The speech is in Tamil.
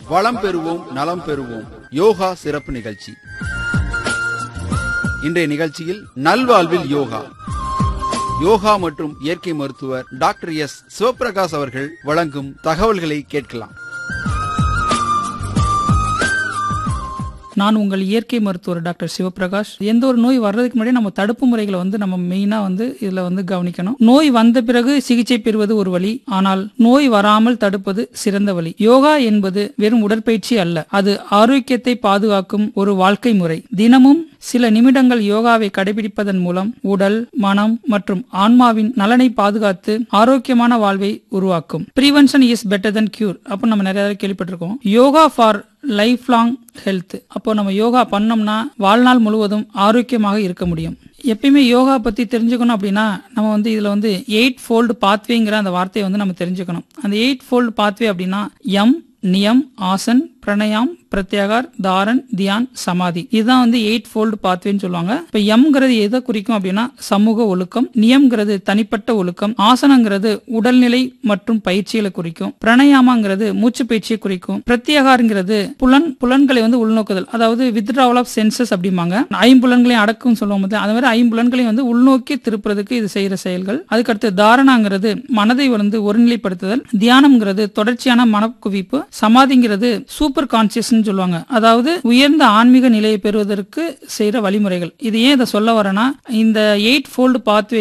வளம் பெறுவோம் நலம் பெறுவோம் யோகா சிறப்பு நிகழ்ச்சி இன்றைய நிகழ்ச்சியில் நல்வாழ்வில் யோகா யோகா மற்றும் இயற்கை மருத்துவர் டாக்டர் எஸ் சிவபிரகாஷ் அவர்கள் வழங்கும் தகவல்களை கேட்கலாம் நான் உங்கள் இயற்கை மருத்துவர் டாக்டர் சிவபிரகாஷ் எந்த ஒரு நோய் வர்றதுக்கு முன்னாடி நம்ம தடுப்பு முறைகளை வந்து நம்ம மெயினா வந்து இதுல வந்து கவனிக்கணும் நோய் வந்த பிறகு சிகிச்சை பெறுவது ஒரு வழி ஆனால் நோய் வராமல் தடுப்பது சிறந்த வழி யோகா என்பது வெறும் உடற்பயிற்சி அல்ல அது ஆரோக்கியத்தை பாதுகாக்கும் ஒரு வாழ்க்கை முறை தினமும் சில நிமிடங்கள் யோகாவை கடைபிடிப்பதன் மூலம் உடல் மனம் மற்றும் ஆன்மாவின் நலனை பாதுகாத்து ஆரோக்கியமான வாழ்வை உருவாக்கும் prevention is better than cure அப்போ நம்ம நிறைய தடவை கேள்விப்பட்டிருக்கோம் yoga for life long health அப்போ நம்ம யோகா பண்ணோம்னா வாழ்நாள் முழுவதும் ஆரோக்கியமாக இருக்க முடியும் எப்பயுமே யோகா பத்தி தெரிஞ்சுக்கணும் அப்படின்னா நம்ம வந்து இதுல வந்து எயிட் ஃபோல்டு பாத்வேங்கிற அந்த வார்த்தையை வந்து நம்ம தெரிஞ்சுக்கணும் அந்த எயிட் ஃபோல்டு பாத்வே அப்படின்னா எம் நியம் ஆசன் பிரணயாம் பிரத்யாகார் தாரன் தியான் சமாதி இதுதான் வந்து எயிட் ஃபோல்டு பாத்வேன்னு சொல்லுவாங்க இப்ப எம்ங்கிறது எதை குறிக்கும் அப்படின்னா சமூக ஒழுக்கம் நியம்ங்கிறது தனிப்பட்ட ஒழுக்கம் ஆசனங்கிறது உடல்நிலை மற்றும் பயிற்சிகளை குறிக்கும் பிரணயாமாங்கிறது மூச்சு பயிற்சியை குறிக்கும் பிரத்யேகாருங்கிறது புலன் புலன்களை வந்து உள்நோக்குதல் அதாவது வித்ட்ராவல் ஆஃப் சென்சஸ் அப்படிம்பாங்க ஐம்புலன்களையும் அடக்கும் சொல்லுவோம் போது அந்த மாதிரி ஐம்புலன்களையும் வந்து உள்நோக்கி திருப்புறதுக்கு இது செய்யற செயல்கள் அதுக்கடுத்து தாரணாங்கிறது மனதை வந்து ஒருநிலைப்படுத்துதல் தியானம்ங்கிறது தொடர்ச்சியான மனக்குவிப்பு சமாதிங்கிறது சூப்பர் கான்சியஸ் சொல்லுவாங்க அதாவது உயர்ந்த ஆன்மீக நிலையை பெறுவதற்கு செய்யற வழிமுறைகள் இது ஏன் இதை சொல்ல வரேன்னா இந்த எயிட் ஃபோல்டு பாத்வே